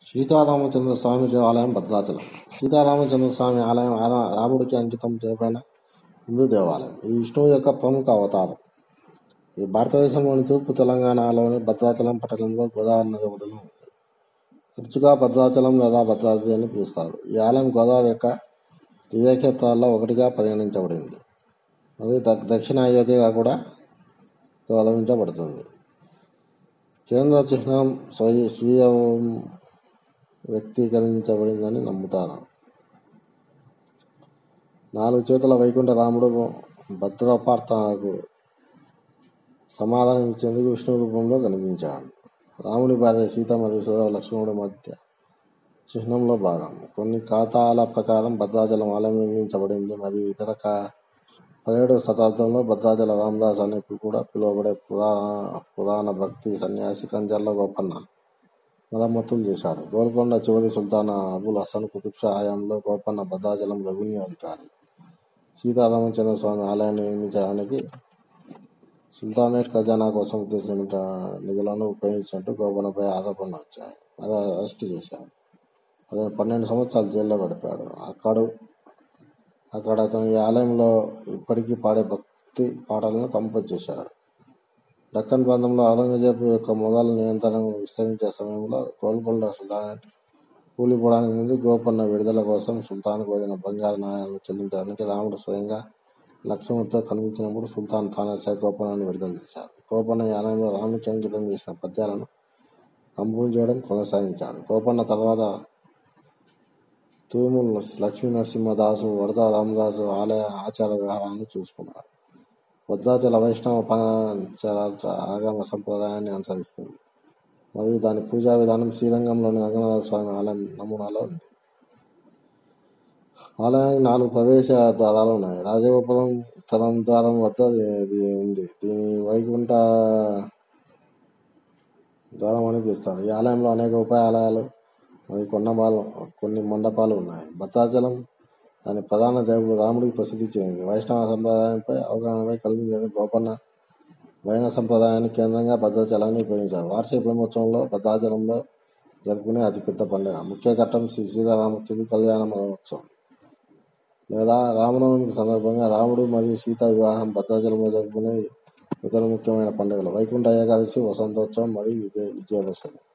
సీతారామచంద్ర స్వామి దేవాలయం భద్రాచలం సీతారామచంద్ర స్వామి ఆలయం ఆరా- రాముడికి అంకితం చేయబడిన హిందూ దేవాలయం ఇది విష్ణువు యొక్క ప్రముఖ అవతారం ఇది భారతదేశంలోని తూర్పు తెలంగాణలోని భద్రాచలం పట్టణంలో గోదావరి నది ఒడ్డున ఉంది తరచుగా భద్రాచలం లేదా భద్రాద్రి అని పిలుస్తారు ఈ ఆలయం గోదావరి యొక్క దివ్యక్షేత్రాల్లో ఒకటిగా పరిగణించబడింది మరియు ద- దక్షిణ అయోధ్యగా కూడా గౌరవించబడుతుంది కేంద్ర చిహ్నం స్వయ స్వీయ వ్యక్తీకరించబడిందని నమ్ముతారు నాలుగు చేతుల వైకుంఠ రాముడు భద్రపార్థకు సమాధానం ఇచ్చేందుకు విష్ణు రూపంలో కనిపించాడు రాముడి భార్య సీత మరియు సోదర లక్ష్మణుడి మధ్య చిహ్నంలో భాగం కొన్ని ఖాతాల ప్రకారం భద్రాచలం ఆలయం నిర్మించబడింది మరియు ఇతర కా పదిహేడవ శతాబ్దంలో భద్రాచల రామదాస్ అని కూడా పిలువబడే పురాణ పురాణ భక్తి సన్యాసి కంజర్ల గోపన్న మరమ్మతులు చేశాడు గోల్కొండ చివరి సుల్తాన్ అబుల్ హసన్ కుతుబ్ షా హయాంలో గోపన్న భద్రాచలం రెవెన్యూ అధికారి సీతారామచంద్ర స్వామి ఆలయాన్ని నిర్మించడానికి సుల్తానేట్ ఖజానా కోసం ఉద్దేశించిన నిధులను ఉపయోగించినట్టు గోపన్నపై ఆరోపణలు వచ్చాయి అది అరెస్ట్ చేశాడు అతను పన్నెండు సంవత్సరాలు జైల్లో గడిపాడు అక్కడ అక్కడ అతను ఈ ఆలయంలో ఇప్పటికీ పాడే భక్తి పాటలను కంపోజ్ చేశాడు దక్కన్ ప్రాంతంలో ఔరంగజేబు యొక్క మొఘల్ నియంత్రణను విస్తరించే సమయంలో గోల్కొండ సుల్తానేట్ కూలిపోవడానికి ముందు గోపన్న విడుదల కోసం సుల్తాన్ కోరిన బంగారు నాణ్యాలను చెల్లించడానికి రాముడు స్వయంగా లక్ష్మణుడితో కనిపించినప్పుడు సుల్తాన్ తానాషా గోపన్నను విడుదల చేశాడు గోపన్న ఈ ఆలయంలో రాముడికి అంకితం చేసిన పద్యాలను కంపోజ్ చేయడం కొనసాగించాడు గోపన్న తర్వాత తూములు లక్ష్మీ నరసింహదాసు వరద రామదాసు ఆలయ ఆచార వ్యవహారాన్ని చూసుకున్నాడు భద్రాచల వైష్ణవ పంచరాత్ర ఆగమ సంప్రదాయాన్ని అనుసరిస్తుంది మరియు దాని పూజా విధానం శ్రీరంగంలోని రంగనాథ స్వామి ఆలయం నమూనాలో ఉంది ఆలయానికి నాలుగు ప్రవేశ ద్వారాలు ఉన్నాయి రాజగోపురం ఉత్తరం ద్వారం వద్ద ఇది ఉంది దీని వైకుంఠ ద్వారం అని పిలుస్తారు ఈ ఆలయంలో అనేక ఉపాయాలయాలు మరియు కొండపాలు కొన్ని మండపాలు ఉన్నాయి భద్రాచలం దాని ప్రధాన దేవుడు రాముడికి ప్రసిద్ధి చెందింది వైష్ణవ సంప్రదాయంపై అవగాహనపై కల్పించేందుకు గోపన్న వైణ సంప్రదాయాన్ని కేంద్రంగా భద్రాచలాన్ని ఉపయోగించారు వార్షిక బ్రహ్మోత్సవంలో భద్రాచలంలో జరుపుకునే అతిపెద్ద పండుగ ముఖ్య ఘట్టం శ్రీ సీతారామ తిరు కళ్యాణ మహోత్సవం లేదా రామనవమి సందర్భంగా రాముడు మరియు సీత వివాహం భద్రాచలంలో జరుపుకునే ఇతర ముఖ్యమైన పండుగలు వైకుంఠ ఏకాదశి వసంతోత్సవం మరియు విజయ విజయదశమి